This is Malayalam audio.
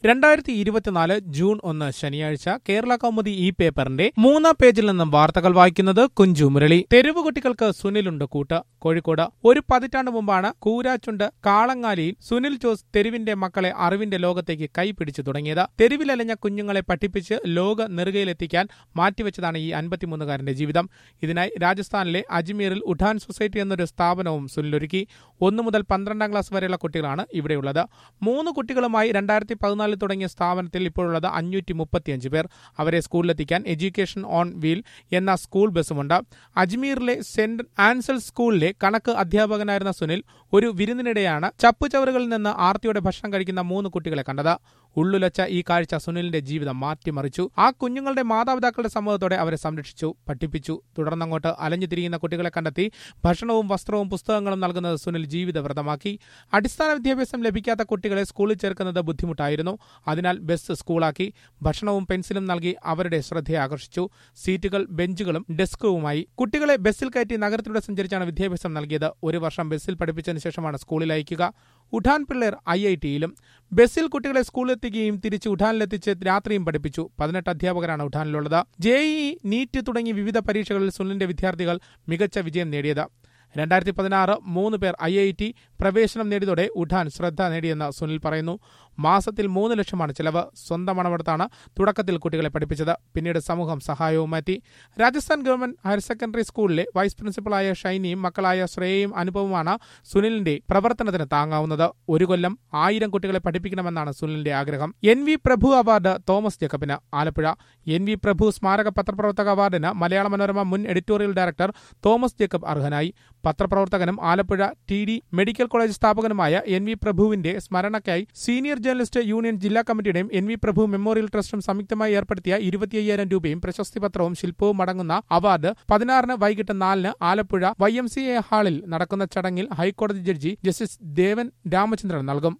രണ്ടായിരത്തി ഇരുപത്തിനാല് ജൂൺ ഒന്ന് ശനിയാഴ്ച കേരള കൗമുദി ഈ പേപ്പറിന്റെ മൂന്നാം പേജിൽ നിന്നും വാർത്തകൾ വായിക്കുന്നത് കുഞ്ചു മുരളി തെരുവ് കുട്ടികൾക്ക് സുനിലുണ്ട് കൂട്ട് കോഴിക്കോട് ഒരു പതിറ്റാണ്ട് മുമ്പാണ് കൂരാച്ചുണ്ട് കാളങ്ങാലിയിൽ സുനിൽ ജോസ് തെരുവിന്റെ മക്കളെ അറിവിന്റെ ലോകത്തേക്ക് കൈപിടിച്ചു തുടങ്ങിയത് തെരുവിലലഞ്ഞ കുഞ്ഞുങ്ങളെ പഠിപ്പിച്ച് ലോക നെറുകയിലെത്തിക്കാൻ മാറ്റിവെച്ചതാണ് ഈ അൻപത്തിമൂന്നുകാരന്റെ ജീവിതം ഇതിനായി രാജസ്ഥാനിലെ അജ്മീറിൽ ഉഡാൻ സൊസൈറ്റി എന്നൊരു സ്ഥാപനവും സുനിലൊരുക്കി ഒന്നു മുതൽ പന്ത്രണ്ടാം ക്ലാസ് വരെയുള്ള കുട്ടികളാണ് ഇവിടെയുള്ളത് മൂന്ന് കുട്ടികളുമായി രണ്ടായിരത്തി പതിനാലിൽ തുടങ്ങിയ സ്ഥാപനത്തിൽ ഇപ്പോഴുള്ളത് അഞ്ഞൂറ്റി മുപ്പത്തിയഞ്ച് പേർ അവരെ സ്കൂളിലെത്തിക്കാൻ എഡ്യൂക്കേഷൻ ഓൺ വീൽ എന്ന സ്കൂൾ ബസ്സുമുണ്ട് അജ്മീറിലെ സെന്റ് ആൻസൽ സ്കൂളിലെ കണക്ക് അധ്യാപകനായിരുന്ന സുനിൽ ഒരു വിരുന്നിനിടെയാണ് ചപ്പുചവറുകളിൽ നിന്ന് ആർത്തിയോടെ ഭക്ഷണം കഴിക്കുന്ന മൂന്ന് കുട്ടികളെ കണ്ടത് ഉള്ളുലച്ച ഈ കാഴ്ച സുനിലിന്റെ ജീവിതം മാറ്റിമറിച്ചു ആ കുഞ്ഞുങ്ങളുടെ മാതാപിതാക്കളുടെ സമ്മതത്തോടെ അവരെ സംരക്ഷിച്ചു പഠിപ്പിച്ചു തുടർന്നങ്ങോട്ട് അലഞ്ഞു തിരിയുന്ന കുട്ടികളെ കണ്ടെത്തി ഭക്ഷണവും വസ്ത്രവും പുസ്തകങ്ങളും നൽകുന്നത് സുനിൽ ജീവിതവ്രതമാക്കി അടിസ്ഥാന വിദ്യാഭ്യാസം ലഭിക്കാത്ത കുട്ടികളെ സ്കൂളിൽ ചേർക്കുന്നത് ബുദ്ധിമുട്ടായിരുന്നു അതിനാൽ ബസ് സ്കൂളാക്കി ഭക്ഷണവും പെൻസിലും നൽകി അവരുടെ ശ്രദ്ധയെ ആകർഷിച്ചു സീറ്റുകൾ ബെഞ്ചുകളും ഡെസ്കുവുമായി കുട്ടികളെ ബസ്സിൽ കയറ്റി നഗരത്തിലൂടെ സഞ്ചരിച്ചാണ് വിദ്യാഭ്യാസം നൽകിയത് ഒരു വർഷം ബസ്സിൽ പഠിപ്പിച്ചതിന് ശേഷമാണ് സ്കൂളിൽ അയക്കുക ഉഡാൻ പിള്ളേർ ഐ ഐ ടിയിലും ബസ്സിൽ കുട്ടികളെ സ്കൂളിലെത്തിക്കുകയും തിരിച്ച് ഉഡാനിലെത്തിച്ച് രാത്രിയും പഠിപ്പിച്ചു പതിനെട്ട് അധ്യാപകരാണ് ഉഡാനിലുള്ളത് ജെഇഇ നീറ്റ് തുടങ്ങി വിവിധ പരീക്ഷകളിൽ സുനിലിന്റെ വിദ്യാർത്ഥികൾ മികച്ച വിജയം നേടിയത് രണ്ടായിരത്തി പതിനാറ് മൂന്ന് പേർ ഐ ഐ ടി പ്രവേശനം നേടിയതോടെ ഉഡാൻ ശ്രദ്ധ നേടിയെന്ന് സുനിൽ പറയുന്നു മാസത്തിൽ മൂന്ന് ലക്ഷമാണ് ചിലവ് സ്വന്തം പണമെടുത്താണ് തുടക്കത്തിൽ കുട്ടികളെ പഠിപ്പിച്ചത് പിന്നീട് സമൂഹം സഹായവും മാറ്റി രാജസ്ഥാൻ ഗവൺമെന്റ് ഹയർ സെക്കൻഡറി സ്കൂളിലെ വൈസ് പ്രിൻസിപ്പളായ ഷൈനിയും മക്കളായ ശ്രേയയും അനുഭവമാണ് സുനിലിന്റെ പ്രവർത്തനത്തിന് താങ്ങാവുന്നത് ഒരു കൊല്ലം ആയിരം കുട്ടികളെ പഠിപ്പിക്കണമെന്നാണ് സുനിലിന്റെ ആഗ്രഹം N V Prabhu award Thomas ജേക്കബിന് ആലപ്പുഴ എൻ വി പ്രഭു സ്മാരക പത്രപ്രവർത്തക അവാർഡിന് മലയാള മനോരമ മുൻ എഡിറ്റോറിയൽ ഡയറക്ടർ തോമസ് ജേക്കബ് അർഹനായി പത്രപ്രവർത്തകനും Alappuzha T D medical college സ്ഥാപകനുമായ എൻ വി പ്രഭുവിന്റെ സ്മരണയ്ക്കായി സീനിയർ ജേർണലിസ്റ്റ് യൂണിയൻ ജില്ലാ കമ്മിറ്റിയുടെയും എൻ വി പ്രഭു മെമ്മോറിയൽ ട്രസ്റ്റും സംയുക്തമായി ഏർപ്പെടുത്തിയ ഇരുപത്തിയ്യായിരം രൂപയും പ്രശസ്തി പത്രവും ശില്പവും അടങ്ങുന്ന അവാർഡ് പതിനാറിന് വൈകിട്ട് നാലിന് Alappuzha Y M C A ഹാളിൽ നടക്കുന്ന ചടങ്ങിൽ ഹൈക്കോടതി ജഡ്ജി ജസ്റ്റിസ് ദേവൻ രാമചന്ദ്രൻ നൽകും